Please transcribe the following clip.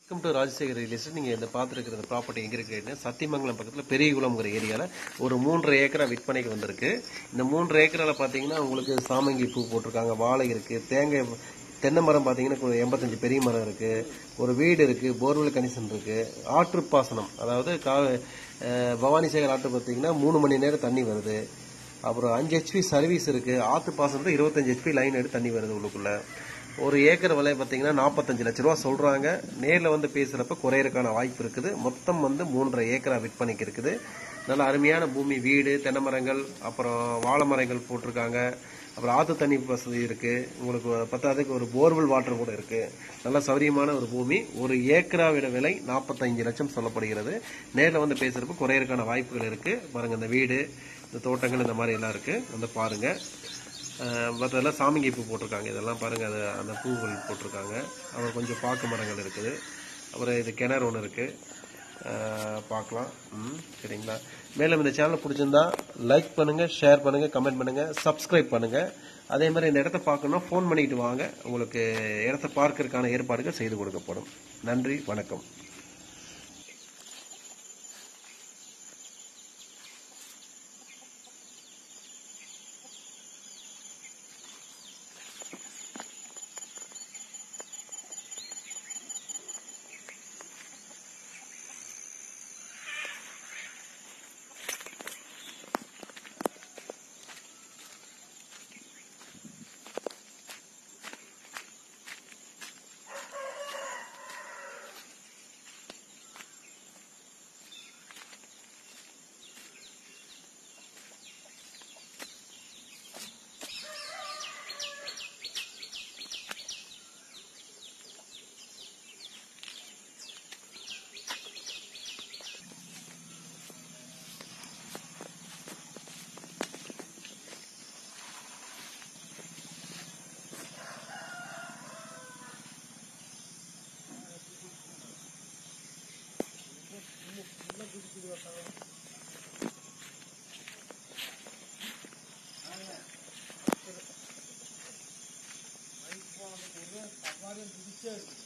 welcome to Rajasekar real estate நீங்கள் இந்த பார்த்துருக்கிற இந்த ப்ராப்பர்ட்டி எங்கே இருக்குன்னு சத்தியமங்கலம் பக்கத்தில் பெரியகுளம்ங்கிற ஏரியாவில் ஒரு மூன்றரை ஏக்கரா விற்பனைக்கு வந்திருக்கு இந்த மூன்று ஏக்கரால பார்த்தீங்கன்னா உங்களுக்கு சாமங்கி பூ போட்டிருக்காங்க வாழை இருக்குது தேங்காய் தென்னை மரம் பார்த்தீங்கன்னா ஒரு எண்பத்தஞ்சு பெரிய மரம் இருக்குது ஒரு வீடு இருக்குது போர்வெல் கனெக்ஷன் இருக்குது ஆற்றுப்பாசனம் அதாவது கா அஹ் பவானி சேகர் ஆற்று பார்த்தீங்கன்னா மூணு மணி நேரம் தண்ணி வருது அப்புறம் அஞ்சு ஹெச்பி சர்வீஸ் இருக்குது ஆற்று பாசனத்தில் இருபத்தஞ்சு ஹெச்பி லைன் எடுத்து தண்ணி வருது உள்ளுக்குள்ள ஒரு ஏக்கர் விலை பார்த்தீங்கன்னா நாற்பத்தஞ்சு லட்ச ரூபா சொல்கிறாங்க நேரில் வந்து பேசுகிறப்ப குறையறதுக்கான வாய்ப்பு இருக்குது மொத்தம் வந்து மூன்றரை ஏக்கரா விற்பனைக்கு இருக்குது நல்ல அருமையான பூமி வீடு தென்னை மரங்கள் அப்புறம் வாழை மரங்கள் போட்டிருக்காங்க அப்புறம் ஆற்று தண்ணி வசதி இருக்குது உங்களுக்கு பத்தாவதுக்கு ஒரு போர்வெல் வாட்டர் கூட இருக்குது நல்ல சௌரியமான ஒரு பூமி ஒரு ஏக்கராவிட விலை நாற்பத்தஞ்சு லட்சம் சொல்லப்படுகிறது நேரில் வந்து பேசுகிறப்ப குறையறதுக்கான வாய்ப்புகள் இருக்குது பாருங்கள் இந்த வீடு இந்த தோட்டங்கள் இந்த மாதிரி எல்லாம் இருக்குது வந்து பாருங்கள் மற்றதெல்லாம் சாமிங்கி பூ போட்டிருக்காங்க இதெல்லாம் பாருங்கள் அது அந்த பூக்கள் போட்டிருக்காங்க அப்புறம் கொஞ்சம் பாக்கு மரங்கள் இருக்குது அப்புறம் இது கிணறு ஒன்று இருக்குது பார்க்கலாம் ம் சரிங்களா மேலும் இந்த சேனல் பிடிச்சிருந்தா லைக் பண்ணுங்கள் ஷேர் பண்ணுங்கள் கமெண்ட் பண்ணுங்கள் சப்ஸ்கிரைப் பண்ணுங்கள் அதே மாதிரி இந்த இடத்த பார்க்கணும்னா ஃபோன் பண்ணிட்டு வாங்க உங்களுக்கு இடத்த பார்க்கறதுக்கான ஏற்பாடுகள் செய்து கொடுக்கப்படும் நன்றி வணக்கம் சரி